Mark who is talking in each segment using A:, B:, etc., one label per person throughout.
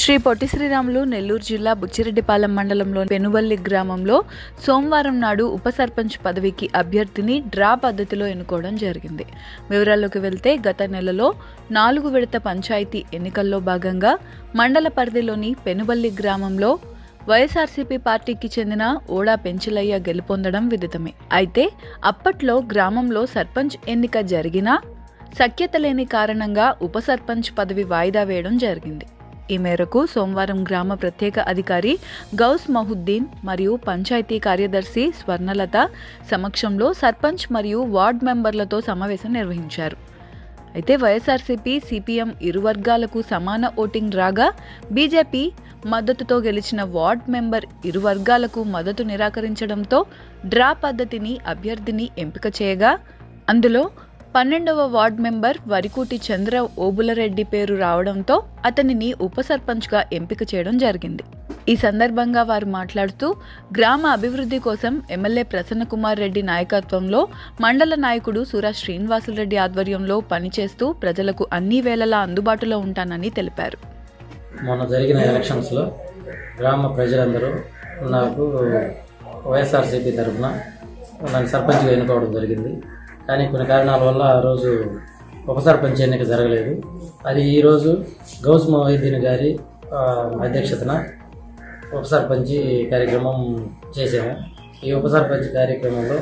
A: శ్రీ పొట్టి శ్రీరాములు నెల్లూరు జిల్లా బుచ్చిరెడ్డిపాలెం మండలంలోని పెనుబల్లి గ్రామంలో సోమవారం నాడు ఉప సర్పంచ్ పదవికి అభ్యర్థిని డ్రా పద్ధతిలో ఎన్నుకోవడం జరిగింది వివరాల్లోకి వెళ్తే గత నెలలో నాలుగు విడత పంచాయతీ ఎన్నికల్లో భాగంగా మండల పరిధిలోని పెనుబల్లి గ్రామంలో వైఎస్ఆర్సీపీ పార్టీకి చెందిన ఓడా పెంచలయ్య గెలుపొందడం విదితమే అయితే అప్పట్లో గ్రామంలో సర్పంచ్ ఎన్నిక జరిగినా సఖ్యత లేని కారణంగా ఉప సర్పంచ్ పదవి వాయిదా వేయడం జరిగింది ఈ మేరకు సోమవారం గ్రామ ప్రత్యేక అధికారి గౌస్ మహుద్దీన్ మరియు పంచాయతీ కార్యదర్శి స్వర్ణలత సమక్షంలో సర్పంచ్ మరియు వార్డ్ మెంబర్లతో సమావేశం నిర్వహించారు అయితే వైఎస్ఆర్సీపీ సిపిఎం ఇరు వర్గాలకు సమాన ఓటింగ్ రాగా బీజేపీ మద్దతుతో గెలిచిన వార్డ్ మెంబర్ ఇరు వర్గాలకు మద్దతు నిరాకరించడంతో డ్రా పద్ధతిని అభ్యర్థిని ఎంపిక చేయగా అందులో పన్నెండవ వార్డ్ మెంబర్ వరికూటి చంద్ర ఓబులరెడ్డి పేరు రావడంతో అతనిని ఉప సర్పంచ్గా ఎంపిక చేయడం జరిగింది ఈ సందర్భంగా వారు మాట్లాడుతూ గ్రామ అభివృద్ధి కోసం ఎమ్మెల్యే ప్రసన్న కుమార్ రెడ్డి నాయకత్వంలో మండల నాయకుడు సూరా శ్రీనివాసులరెడ్డి ఆధ్వర్యంలో పనిచేస్తూ ప్రజలకు అన్ని వేళలా అందుబాటులో ఉంటానని తెలిపారు
B: మొన్న జరిగిన ఎలక్షన్స్లో గ్రామ ప్రజలందరూ నాకు వైఎస్ఆర్సీపీ తరఫున నన్ను సర్పంచ్గా ఎన్నుకోవడం జరిగింది కానీ కొన్ని కారణాల వల్ల ఆ రోజు ఉప సర్పంచ్ ఎన్నిక జరగలేదు అది ఈరోజు గౌస్ మొహీద్దీన్ గారి ఆ, అధ్యక్షతన ఉప సర్పంచ్ కార్యక్రమం చేసాము ఈ ఉప సర్పంచ్ కార్యక్రమంలో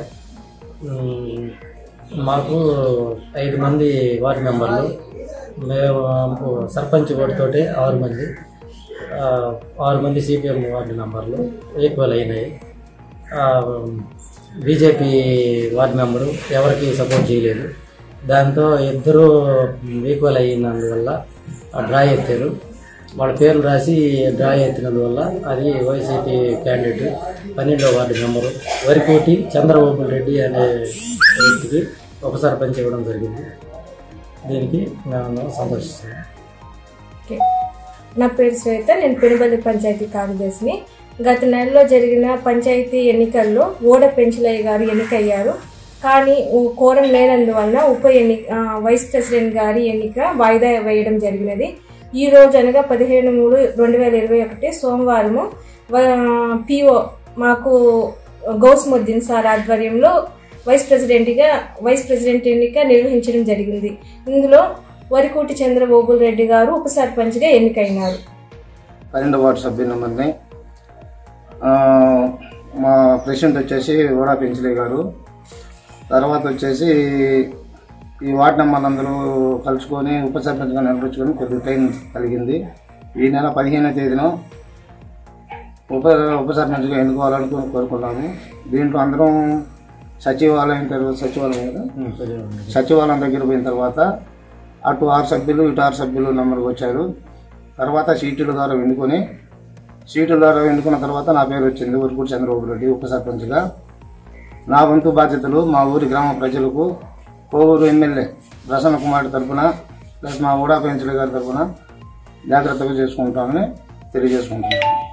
B: మ్, మాకు ఐదు మంది వార్డు మెంబర్లు మేము సర్పంచ్ ఓటుతోటి ఆరు మంది ఆ, ఆరు మంది సిపిఎం వార్డు మెంబర్లు ఈక్వల్ అయినాయి ఆ, బీజేపీ వార్డు మెంబరు ఎవరికి సపోర్ట్ చేయలేదు దాంతో ఇద్దరు ఈక్వల్ అయినందువల్ల ఆ డ్రా ఎత్తారు వాళ్ళ పేర్లు రాసి డ్రా ఎత్తినందువల్ల అది వైసీపీ క్యాండిడేట్ పన్నెండవ వార్డు మెంబరు వరికోటి చంద్రబాబు రెడ్డి అనే వ్యక్తికి ఉప సర్పంచ్ ఇవ్వడం జరిగింది దీనికి మేము సంతోషిస్తున్నాం
C: ఓకే. నా పేరు శ్వేత నేను పెనుబల్లి పంచాయతీ కార్యదర్శిని గత నెలలో జరిగిన పంచాయతీ ఎన్నికల్లో ఓడ పెంచలయ్య గారు ఎన్నికయ్యారు కానీ ఓ కోరం లేనందువలన ఉప ఎన్ని ఆ, వైస్ ప్రెసిడెంట్ గారి ఎన్నిక వాయిదా వేయడం జరిగినది ఈ రోజు అనగా పదిహేను మూడు రెండు వేల ఇరవై ఒకటి సోమవారము పిఓ మాకు గౌస్ముద్దీన్ సార్ ఆధ్వర్యంలో వైస్ ప్రెసిడెంట్గా వైస్ ప్రెసిడెంట్ ఎన్నిక నిర్వహించడం జరిగింది ఇందులో వరికోటి చంద్రబాబు రెడ్డి గారు ఉప సర్పంచ్గా ఎన్నికైనారు
D: పన్నెండు వార్డు సభ్యుల నెంబర్ని ఆ, మా ప్రెసిడెంట్ వచ్చేసి ఓడా పెంచలే గారు తర్వాత వచ్చేసి ఈ వార్డు నెంబర్ అందరూ కలుసుకొని ఉప సర్పంచ్గా నిలబెట్టుకొని కొద్దిగా టైం కలిగింది ఈ నెల పదిహేనో తేదీన ఉప ఉప సర్పంచ్గా ఎన్నుకోవాలని కో- కోరుకున్నాము దీంట్లో అందరం సచివాలయం తర్వాత సచివాలయం కదా సచివాలయం దగ్గర పోయిన తర్వాత అటు ఆరు సభ్యులు ఇటు ఆరు సభ్యులు నెంబర్కి వచ్చారు తర్వాత సీటుల ద్వారా ఎన్నుకొని సీటుల ద్వారా ఎన్నుకున్న తర్వాత నా పేరు వచ్చింది ఊరుకూరు చంద్రబాబు రెడ్డి ఉప సర్పంచ్గా నా వంతు బాధ్యతలు మా ఊరి గ్రామ ప్రజలకు కోవూరు ఎమ్మెల్యే ప్రసన్న కుమార్ తరఫున ప్లస్ మా ఊడా పెంచల గారి తరఫున జాగ్రత్తగా చేసుకుంటామని తెలియజేసుకుంటున్నాను